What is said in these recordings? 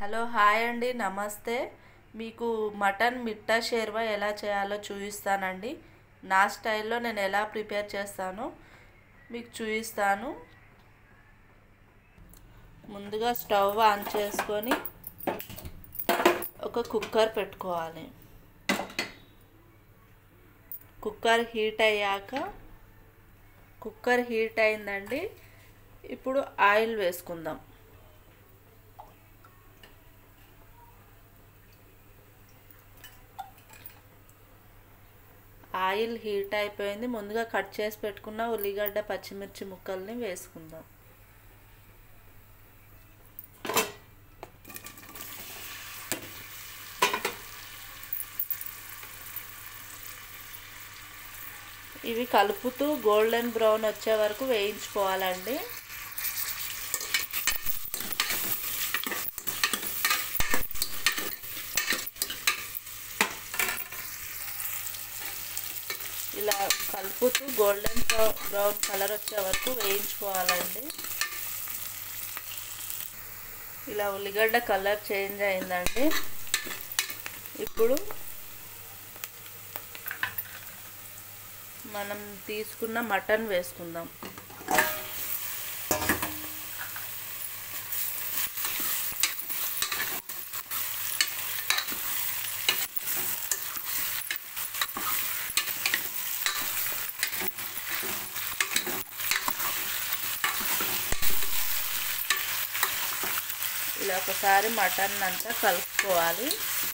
hello hi అండి నమస్తే మీకు మటన్ మిట్టా షేర్వా ఎలా చేయాలో చూపిస్తానండి నా స్టైల్లో నేను ఎలా ప్రిపేర్ చేస్తానో మీకు చూపిస్తాను ముందుగా స్టవ్ ఆన్ చేసుకొని ఒక కుక్కర్ పెట్టుకోవాలి కుక్కర్ హీట్ అయ్యాక కుక్కర్ హీట్ అయిందండి ఇప్పుడు ఆయిల్ వేసుకుందాం ఆయిల్ హీట్ అయిపోయింది ముందుగా కట్ చేసి పెట్టుకున్న ఉల్లిగడ్డ పచ్చిమిర్చి ముక్కల్ని వేసుకుందాం ఇవి కలుపుతూ గోల్డెన్ బ్రౌన్ వచ్చే వరకు వేయించుకోవాలండి ఇలా కలుపుతూ గోల్డెన్ బ్రౌన్ కలర్ వచ్చే వరకు వేయించుకోవాలండి ఇలా ఉల్లిగడ్డ కలర్ చేంజ్ అయిందండి ఇప్పుడు మనం తీసుకున్న మటన్ వేసుకుందాం ఇలా ఒకసారి మటన్ అంతా కలుపుకోవాలి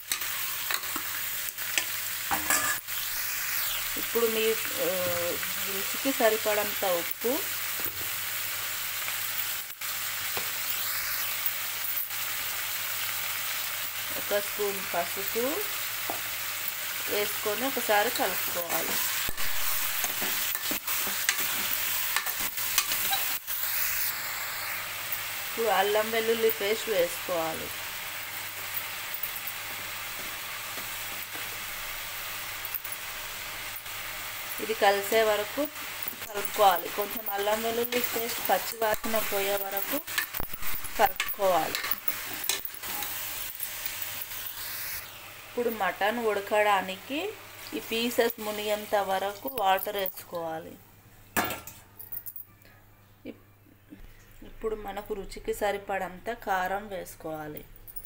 ఇప్పుడు మీ రుచికి సరిపడంత ఉప్పు ఒక స్పూన్ పసుపు వేసుకొని ఒకసారి కలుపుకోవాలి ఇప్పుడు అల్లం వెల్లుల్లి పేస్ట్ వేసుకోవాలి ఇది కలిసే వరకు కలుపుకోవాలి కొంచెం అల్లం వెల్లుల్లి పేస్ట్ పచ్చి వాసన పోయే వరకు కలుపుకోవాలి ఇప్పుడు మటన్ ఉడకడానికి ఈ పీసెస్ మునిగేంత వరకు వాటర్ వేసుకోవాలి ఇప్పుడు మనకు రుచికి సరిపడంత కారం వేసుకోవాలి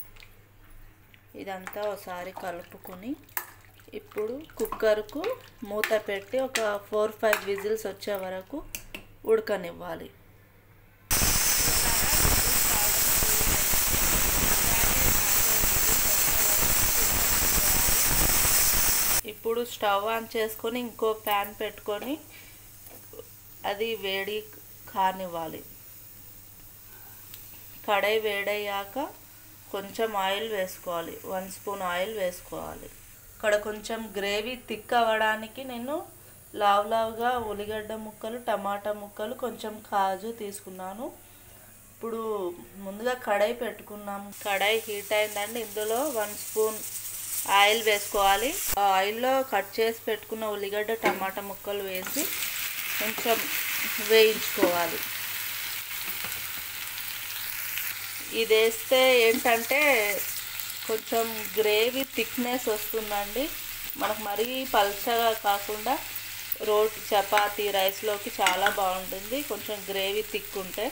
ఇదంతా ఒకసారి కలుపుకొని ఇప్పుడు కుక్కర్కు మూత పెట్టి ఒక ఫోర్ ఫైవ్ విజిల్స్ వచ్చే వరకు ఉడకనివ్వాలి ఇప్పుడు స్టవ్ ఆన్ చేసుకొని ఇంకో ప్యాన్ పెట్టుకొని అది వేడి కానివ్వాలి కడాయి వేడయ్యాక కొంచెం ఆయిల్ వేసుకోవాలి వన్ స్పూన్ ఆయిల్ వేసుకోవాలి ఇక్కడ కొంచెం గ్రేవీ థిక్ అవ్వడానికి నేను లావ్ లావుగా ఉల్లిగడ్డ ముక్కలు టమాటా ముక్కలు కొంచెం కాజు తీసుకున్నాను ఇప్పుడు ముందుగా కడాయి పెట్టుకున్నాం కడాయి హీట్ అయిందండి ఇందులో వన్ స్పూన్ ఆయిల్ వేసుకోవాలి ఆ ఆయిల్లో కట్ చేసి పెట్టుకున్న ఉల్లిగడ్డ టమాటా ముక్కలు వేసి కొంచెం వేయించుకోవాలి ఇది వేస్తే ఏంటంటే కొంచెం గ్రేవీ థిక్నెస్ వస్తుందండి మనకు మరీ పల్చగా కాకుండా రోటి చపాతీ రైస్లోకి చాలా బాగుంటుంది కొంచెం గ్రేవీ థిక్ ఉంటే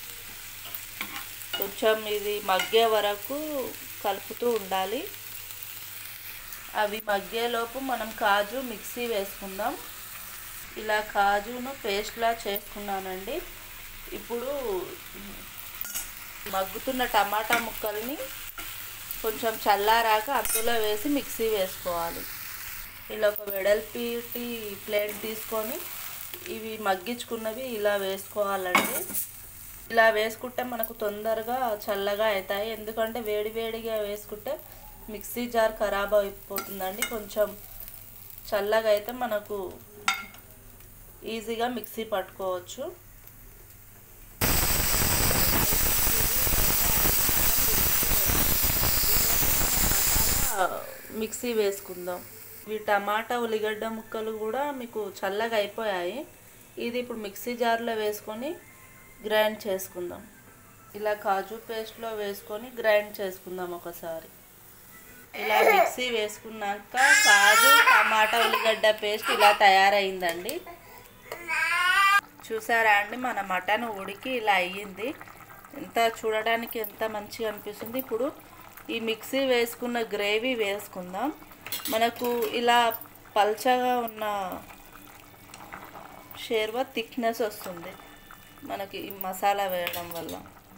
కొంచెం ఇది మగ్గే వరకు కలుపుతూ ఉండాలి అవి మగ్గేలోపు మనం కాజు మిక్సీ వేసుకుందాం ఇలా కాజును పేస్ట్లా చేసుకున్నానండి ఇప్పుడు మగ్గుతున్న టమాటా ముక్కల్ని కొంచెం చల్లారాక అందులో వేసి మిక్సీ వేసుకోవాలి ఇలా ఒక వెడల్పిటి ప్లేట్ తీసుకొని ఇవి మగ్గించుకున్నవి ఇలా వేసుకోవాలండి ఇలా వేసుకుంటే మనకు తొందరగా చల్లగా అవుతాయి ఎందుకంటే వేడి వేడిగా వేసుకుంటే మిక్సీ జార్ ఖరాబ్ అయిపోతుందండి కొంచెం చల్లగా అయితే మనకు ఈజీగా మిక్సీ పట్టుకోవచ్చు మిక్సీ వేసుకుందాం ఈ టమాటా ఉల్లిగడ్డ ముక్కలు కూడా మీకు చల్లగా అయిపోయాయి ఇది ఇప్పుడు మిక్సీ జార్లో వేసుకొని గ్రైండ్ చేసుకుందాం ఇలా కాజు పేస్ట్లో వేసుకొని గ్రైండ్ చేసుకుందాం ఒకసారి ఇలా మిక్సీ వేసుకున్నాక కాజు టమాటా ఉల్లిగడ్డ పేస్ట్ ఇలా తయారైందండి చూసారా అండి మన మటన్ ఉడికి ఇలా అయ్యింది ఎంత చూడడానికి ఎంత మంచిగా అనిపిస్తుంది ఇప్పుడు ఈ మిక్సీ వేసుకున్న గ్రేవీ వేసుకుందాం మనకు ఇలా పల్చగా ఉన్న షేర్వా థిక్నెస్ వస్తుంది మనకి ఈ మసాలా వేయడం వల్ల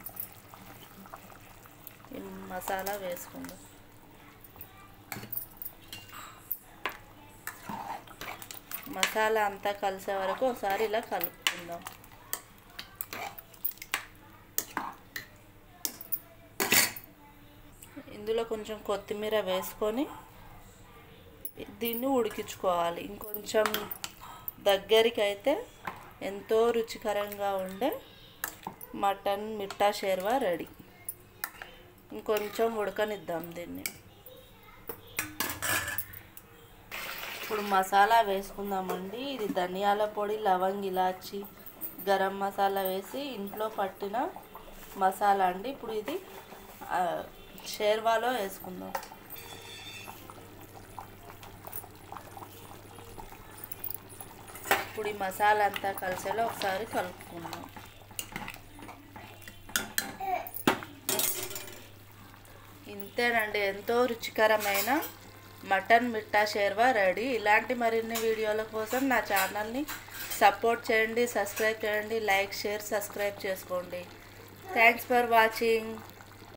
ఈ మసాలా వేసుకుందాం మసాలా అంతా కలిసే వరకు ఒకసారి ఇలా కలుపుకుందాం ఇందులో కొంచెం కొత్తిమీర వేసుకొని దీన్ని ఉడికించుకోవాలి ఇంకొంచెం దగ్గరికి అయితే ఎంతో రుచికరంగా ఉండే మటన్ మిట్టా షేర్వా రెడీ ఇంకొంచెం ఉడకనిద్దాం దీన్ని ఇప్పుడు మసాలా వేసుకుందామండి ఇది ధనియాల పొడి లవంగ్ ఇలాచి గరం మసాలా వేసి ఇంట్లో పట్టిన మసాలా అండి ఇప్పుడు ఇది ఆ, షేర్వాలో వేసుకుందాం ఇప్పుడు ఈ మసాలా అంతా కలిసేలా ఒకసారి కలుపుకుందాం ఇంతేనండి ఎంతో రుచికరమైన మటన్ మిట్టా షేర్వా రెడీ ఇలాంటి మరిన్ని వీడియోల కోసం నా ఛానల్ని సపోర్ట్ చేయండి సబ్స్క్రైబ్ చేయండి లైక్ షేర్ సబ్స్క్రైబ్ చేసుకోండి థ్యాంక్స్ ఫర్ వాచింగ్